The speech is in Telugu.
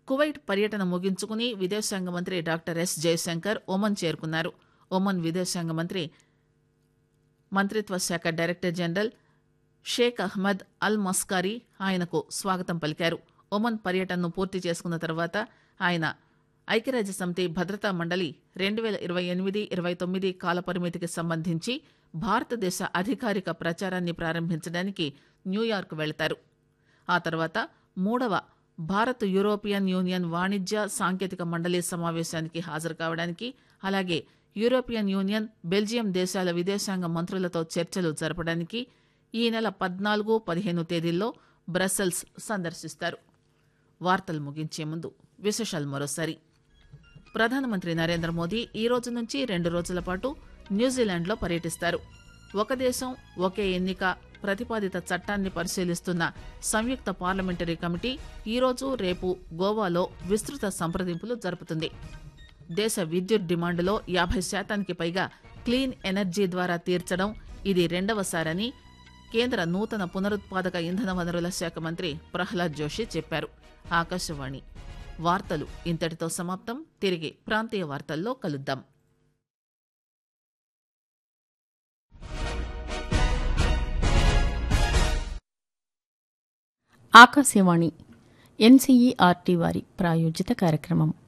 కువైట్ పర్యటన ముగించుకుని విదేశాంగ మంత్రి డాక్టర్ ఎస్ జయశంకర్ ఒమన్ చేరుకున్నారు ఒమన్ విదేశాంగ మంత్రి మంత్రిత్వ శాఖ director general Sheikh Ahmed Al Maskari ఆయనకు స్వాగతం పలికారు ఒమన్ పర్యటనను పూర్తి చేసుకున్న తర్వాత ఆయన ఐక్యరాజ్య సమితి భద్రతా మండలి రెండు వేల ఇరవై ఎనిమిది ఇరవై తొమ్మిది కాలపరిమితికి సంబంధించి భారతదేశ అధికారిక ప్రచారాన్ని ప్రారంభించడానికి న్యూయార్క్ వెళతారు ఆ తర్వాత మూడవ భారత్ యూరోపియన్ యూనియన్ వాణిజ్య సాంకేతిక మండలి సమావేశానికి హాజరు కావడానికి అలాగే యూరోపియన్ యూనియన్ బెల్జియం దేశాల విదేశాంగ మంత్రులతో చర్చలు జరపడానికి ఈ నెల పద్నాలుగు పదిహేను తేదీల్లో బ్రసెల్స్ సందర్శిస్తారు వార్తలు ముగించే ముందు విశేషాలు మరోసారి ప్రధానమంత్రి నరేంద్ర మోదీ ఈ రోజు నుంచి రెండు రోజుల పాటు న్యూజిలాండ్లో పర్యటిస్తారు ఒక దేశం ఒకే ఎన్నిక ప్రతిపాదిత చట్టాన్ని పరిశీలిస్తున్న సంయుక్త పార్లమెంటరీ కమిటీ ఈరోజు రేపు గోవాలో విస్తృత సంప్రదింపులు జరుపుతుంది దేశ విద్యుత్ డిమాండ్లో యాభై శాతానికి పైగా క్లీన్ ఎనర్జీ ద్వారా తీర్చడం ఇది రెండవసారని కేంద్ర నూతన పునరుత్పాదక ఇంధన వనరుల శాఖ మంత్రి ప్రహ్లాద్ జోషి చెప్పారు ఆకాశవాణి వార్తలు ఇంతటితో సమాప్తం తిరిగి ప్రాంతీయ వార్తల్లో కలుద్దాం ఆకాశవాణి ఎన్సీఈఆర్టీ వారి ప్రాయోజిత కార్యక్రమం